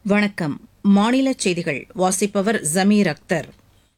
வணக்கம் மாநில செய்திகள் வாசிப்பவர் ஜமீர் அக்தர்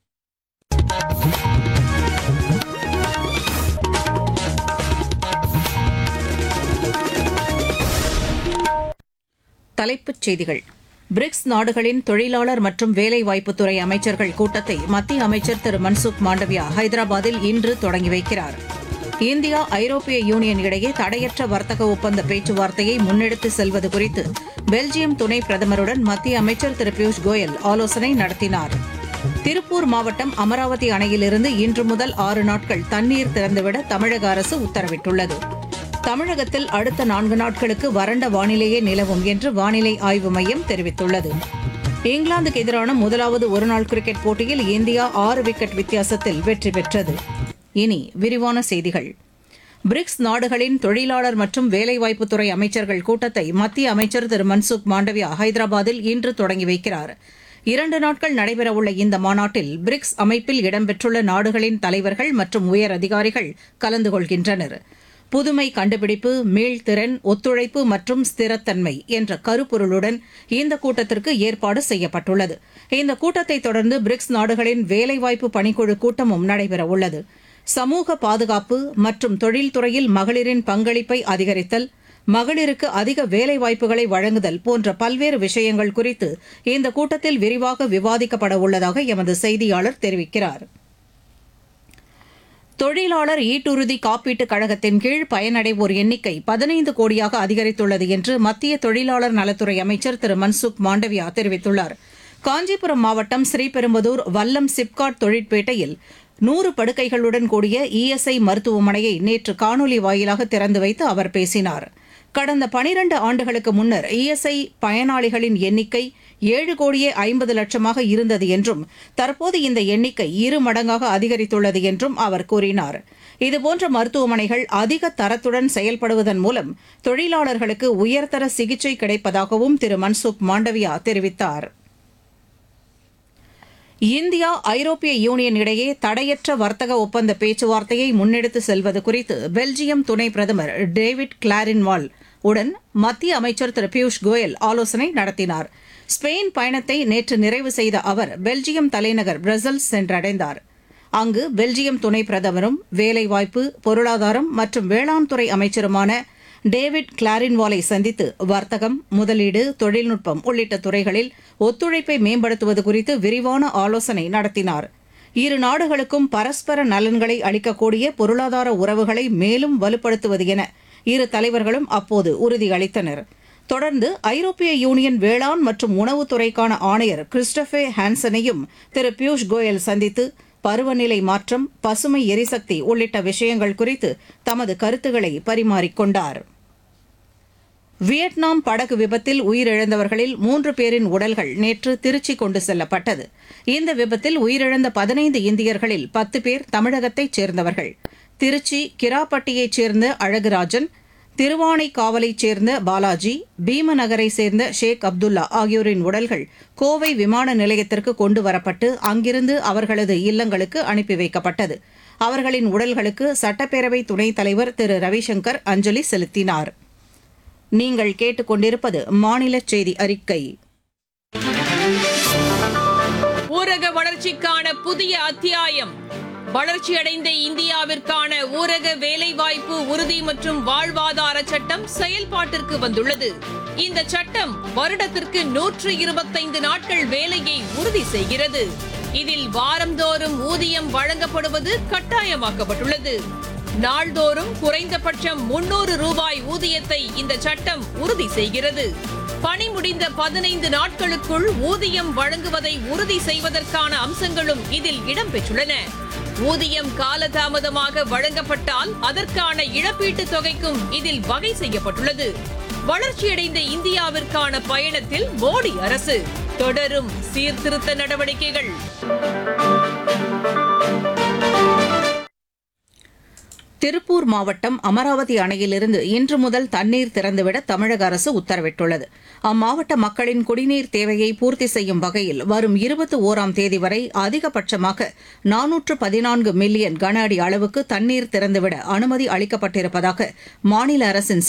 தலைப்புச் செய்திகள் பிரிக்ஸ் நாடுகளின் தொழிலாளர் மற்றும் வேலைவாய்ப்புத்துறை அமைச்சர்கள் கூட்டத்தை மத்திய அமைச்சர் திரு மன்சுக் மாண்டவியா ஹைதராபாத்தில் இன்று தொடங்கி வைக்கிறார் இந்தியா ஐரோப்பிய யூனியன் இடையே தடையற்ற வர்த்தக ஒப்பந்த பேச்சுவார்த்தையை முன்னெடுத்து செல்வது குறித்து பெல்ஜியம் துணை பிரதமருடன் மத்திய அமைச்சர் திரு பியூஷ் கோயல் ஆலோசனை நடத்தினார் திருப்பூர் மாவட்டம் அமராவதி அணையிலிருந்து இன்று முதல் ஆறு நாட்கள் தண்ணீர் திறந்துவிட தமிழக அரசு உத்தரவிட்டுள்ளது தமிழகத்தில் அடுத்த நான்கு நாட்களுக்கு வறண்ட வானிலையே நிலவும் என்று வானிலை ஆய்வு மையம் தெரிவித்துள்ளது இங்கிலாந்துக்கு எதிரான முதலாவது ஒருநாள் கிரிக்கெட் போட்டியில் இந்தியா ஆறு விக்கெட் வித்தியாசத்தில் வெற்றி பெற்றது இனி விரிவான செய்திகள் பிரிக்ஸ் நாடுகளின் தொழிலாளர் மற்றும் வேலைவாய்ப்புத்துறை அமைச்சர்கள் கூட்டத்தை மத்திய அமைச்சர் திரு மன்சுக் மாண்டவியா ஹைதராபாத்தில் இன்று தொடங்கி வைக்கிறார் இரண்டு நாட்கள் நடைபெறவுள்ள இந்த மாநாட்டில் பிரிக்ஸ் அமைப்பில் இடம்பெற்றுள்ள நாடுகளின் தலைவர்கள் மற்றும் உயர் அதிகாரிகள் கலந்து கொள்கின்றனர் புதுமை கண்டுபிடிப்பு மீள்திறன் ஒத்துழைப்பு மற்றும் ஸ்திரத்தன்மை என்ற கருப்பொருளுடன் இந்த கூட்டத்திற்கு ஏற்பாடு செய்யப்பட்டுள்ளது இந்த கூட்டத்தை தொடர்ந்து பிரிக்ஸ் நாடுகளின் வேலைவாய்ப்பு பணிக்குழு கூட்டமும் நடைபெறவுள்ளது சமூக பாதுகாப்பு மற்றும் தொழில்துறையில் மகளிரின் பங்களிப்பை அதிகரித்தல் மகளிருக்கு அதிக வேலைவாய்ப்புகளை வழங்குதல் போன்ற பல்வேறு விஷயங்கள் குறித்து இந்த கூட்டத்தில் விரிவாக விவாதிக்கப்பட உள்ளதாக எமது செய்தியாளர் தெரிவிக்கிறார் தொழிலாளர் ஈட்டுறுதி காப்பீட்டுக் கழகத்தின் கீழ் பயனடைவோர் எண்ணிக்கை பதினைந்து கோடியாக அதிகரித்துள்ளது என்று மத்திய தொழிலாளர் நலத்துறை அமைச்சர் திரு மன்சுக் மாண்டவியா தெரிவித்துள்ளார் காஞ்சிபுரம் மாவட்டம் ஸ்ரீபெரும்புதூர் வல்லம் சிப்காட் தொழிற்பேட்டையில் நூறு படுக்கைகளுடன் கூடிய இஎஸ்ஐ மருத்துவமனையை நேற்று காணொலி வாயிலாக திறந்து வைத்து அவர் பேசினார் கடந்த பனிரண்டு ஆண்டுகளுக்கு முன்னர் இஎஸ்ஐ பயனாளிகளின் எண்ணிக்கை ஏழு கோடியே ஐம்பது லட்சமாக இருந்தது என்றும் தற்போது இந்த எண்ணிக்கை இரு மடங்காக அதிகரித்துள்ளது என்றும் அவர் கூறினார் இதுபோன்ற மருத்துவமனைகள் அதிக தரத்துடன் செயல்படுவதன் மூலம் தொழிலாளர்களுக்கு உயர்தர சிகிச்சை கிடைப்பதாகவும் திரு மன்சுக் மாண்டவியா தெரிவித்தார் இந்தியா ஐரோப்பிய யூனியன் இடையே தடையற்ற வர்த்தக ஒப்பந்த பேச்சுவார்த்தையை முன்னெடுத்து செல்வது குறித்து பெல்ஜியம் துணை பிரதமர் டேவிட் கிளாரின்வால் உடன் மத்திய அமைச்சர் திரு பியூஷ் கோயல் ஆலோசனை நடத்தினார் ஸ்பெயின் பயணத்தை நேற்று நிறைவு செய்த அவர் பெல்ஜியம் தலைநகர் பிரசல்ஸ் சென்றடைந்தார் அங்கு பெல்ஜியம் துணை பிரதமரும் வேலைவாய்ப்பு பொருளாதாரம் மற்றும் வேளாண் துறை அமைச்சருமான டேவிட் கிளாரின்வாலை சந்தித்து வர்த்தகம் முதலீடு தொழில்நுட்பம் உள்ளிட்ட துறைகளில் ஒத்துழைப்பை மேம்படுத்துவது குறித்து விரிவான ஆலோசனை நடத்தினார் இரு நாடுகளுக்கும் பரஸ்பர நலன்களை அளிக்கக்கூடிய பொருளாதார உறவுகளை மேலும் வலுப்படுத்துவது என இரு தலைவர்களும் அப்போது உறுதியளித்தனர் தொடர்ந்து ஐரோப்பிய யூனியன் வேளாண் மற்றும் உணவுத்துறைக்கான ஆணையர் கிறிஸ்டபே ஹான்சனையும் திரு பியூஷ் கோயல் சந்தித்து பருவநிலை மாற்றம் பசுமை எரிசக்தி உள்ளிட்ட விஷயங்கள் குறித்து தமது கருத்துக்களை பரிமாறிக்கொண்டார் வியட்நாம் படகு விபத்தில் உயிரிழந்தவர்களில் மூன்று பேரின் உடல்கள் நேற்று திருச்சி கொண்டு செல்லப்பட்டது இந்த விபத்தில் உயிரிழந்த பதினைந்து இந்தியர்களில் பத்து பேர் தமிழகத்தைச் சேர்ந்தவர்கள் திருச்சி கிராப்பட்டியைச் சேர்ந்த அழகுராஜன் திருவானைக்காவலைச் சேர்ந்த பாலாஜி பீமநகரை சேர்ந்த ஷேக் அப்துல்லா ஆகியோரின் உடல்கள் கோவை விமான நிலையத்திற்கு கொண்டு வரப்பட்டு அங்கிருந்து அவர்களது இல்லங்களுக்கு அனுப்பி வைக்கப்பட்டது அவர்களின் உடல்களுக்கு சட்டப்பேரவை துணைத் தலைவர் திரு ரவிசங்கர் அஞ்சலி செலுத்தினார் நீங்கள் கேட்டுக்கொண்டிருப்பது மாநில செய்தி அறிக்கை ஊரக வளர்ச்சிக்கான புதிய அத்தியாயம் வளர்ச்சியடைந்த இந்தியாவிற்கான ஊரக வேலைவாய்ப்பு உறுதி மற்றும் வாழ்வாதார சட்டம் செயல்பாட்டிற்கு வந்துள்ளது இந்த சட்டம் வருடத்திற்கு நூற்று இருபத்தைந்து நாட்கள் வேலையை உறுதி செய்கிறது இதில் வாரந்தோறும் ஊதியம் வழங்கப்படுவது கட்டாயமாக்கப்பட்டுள்ளது நாள்தோறும் குறைந்தபட்சம் முன்னூறு ரூபாய் ஊதியத்தை இந்த சட்டம் உறுதி செய்கிறது பணி முடிந்த பதினைந்து நாட்களுக்குள் ஊதியம் வழங்குவதை உறுதி செய்வதற்கான அம்சங்களும் இதில் இடம்பெற்றுள்ளன ஊதியம் காலதாமதமாக வழங்கப்பட்டால் அதற்கான இழப்பீட்டுத் தொகைக்கும் இதில் வகை செய்யப்பட்டுள்ளது வளர்ச்சியடைந்த இந்தியாவிற்கான பயணத்தில் மோடி அரசு தொடரும் சீர்திருத்த நடவடிக்கைகள் திருப்பூர் மாவட்டம் அமராவதி அணையிலிருந்து இன்று முதல் தண்ணீர் திறந்துவிட தமிழக அரசு உத்தரவிட்டுள்ளது அம்மாவட்ட மக்களின் குடிநீர் தேவையை பூர்த்தி செய்யும் வகையில் வரும் இருபத்தி ஓராம் தேதி வரை அதிகபட்சமாக நானூற்று பதினான்கு மில்லியன் கன அடி அளவுக்கு தண்ணீர் திறந்துவிட அனுமதி அளிக்கப்பட்டிருப்பதாக மாநில அரசின்